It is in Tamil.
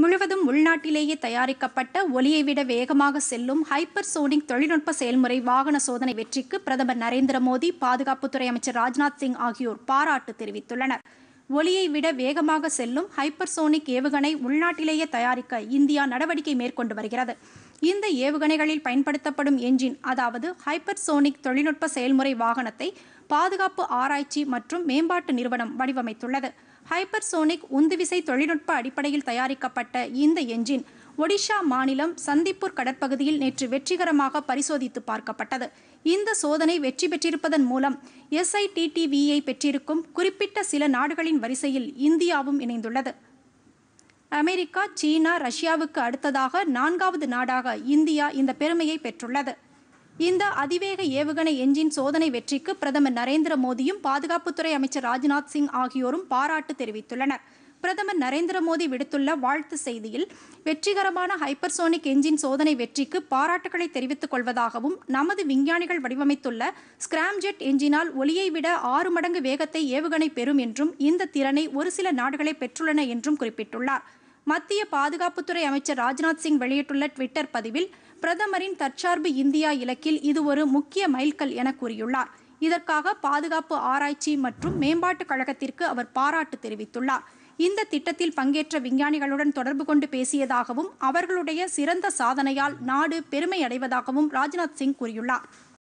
முழுவதும் உள்நாட்டிலேயே தயாரிக்கப்பட்ட ஒலியை விட வேகமாக செல்லும் ஹைப்பர்சோனிக் தொழில்நுட்ப செயல்முறை வாகன சோதனை வெற்றிக்கு பிரதமர் நரேந்திர மோடி பாதுகாப்புத்துறை அமைச்சர் ராஜ்நாத் சிங் ஆகியோர் பாராட்டு தெரிவித்துள்ளனர் ஒலியை விட வேகமாக செல்லும் ஹைப்பர்சோனிக் ஏவுகணை உள்நாட்டிலேயே தயாரிக்க இந்தியா நடவடிக்கை மேற்கொண்டு வருகிறது இந்த ஏவுகணைகளில் பயன்படுத்தப்படும் என்ஜின் அதாவது ஹைப்பர்சோனிக் தொழில்நுட்ப செயல்முறை வாகனத்தை பாதுகாப்பு ஆராய்ச்சி மற்றும் மேம்பாட்டு நிறுவனம் வடிவமைத்துள்ளது ஹைப்பர்சோனிக் உந்துவிசை தொழில்நுட்ப அடிப்படையில் தயாரிக்கப்பட்ட இந்த என்ஜின் ஒடிஷா மாநிலம் சந்திப்பூர் கடற்பகுதியில் நேற்று வெற்றிகரமாக பரிசோதித்து பார்க்கப்பட்டது இந்த சோதனை வெற்றி பெற்றிருப்பதன் மூலம் எஸ்ஐடிடிவியை பெற்றிருக்கும் குறிப்பிட்ட சில நாடுகளின் வரிசையில் இந்தியாவும் இணைந்துள்ளது அமெரிக்கா சீனா ரஷ்யாவுக்கு அடுத்ததாக நான்காவது நாடாக இந்தியா இந்த பெருமையை பெற்றுள்ளது இந்த அதிவேக ஏவுகணை என்ஜின் சோதனை வெற்றிக்கு பிரதமர் நரேந்திர மோடியும் பாதுகாப்புத்துறை அமைச்சர் ராஜ்நாத் சிங் ஆகியோரும் பாராட்டு தெரிவித்துள்ளனர் பிரதமர் நரேந்திர மோடி விடுத்துள்ள வாழ்த்து செய்தியில் வெற்றிகரமான ஹைப்பர்சோனிக் என்ஜின் சோதனை வெற்றிக்கு பாராட்டுகளை தெரிவித்துக் கொள்வதாகவும் நமது விஞ்ஞானிகள் வடிவமைத்துள்ள ஸ்கிராம்ஜெட் என்ஜினால் ஒலியை விட ஆறு மடங்கு வேகத்தை ஏவுகணை பெறும் என்றும் இந்த திறனை ஒரு சில நாடுகளே பெற்றுள்ளன என்றும் குறிப்பிட்டுள்ளார் மத்திய பாதுகாப்புத்துறை அமைச்சர் ராஜ்நாத் சிங் வெளியிட்டுள்ள ட்விட்டர் பதிவில் பிரதமரின் தற்சார்பு இந்தியா இலக்கில் இது ஒரு முக்கிய மைல்கல் என கூறியுள்ளார் இதற்காக பாதுகாப்பு ஆராய்ச்சி மற்றும் மேம்பாட்டுக் கழகத்திற்கு அவர் பாராட்டு தெரிவித்துள்ளார் இந்த திட்டத்தில் பங்கேற்ற விஞ்ஞானிகளுடன் தொடர்பு கொண்டு பேசியதாகவும் அவர்களுடைய சிறந்த சாதனையால் நாடு பெருமை அடைவதாகவும் ராஜ்நாத் சிங் கூறியுள்ளார்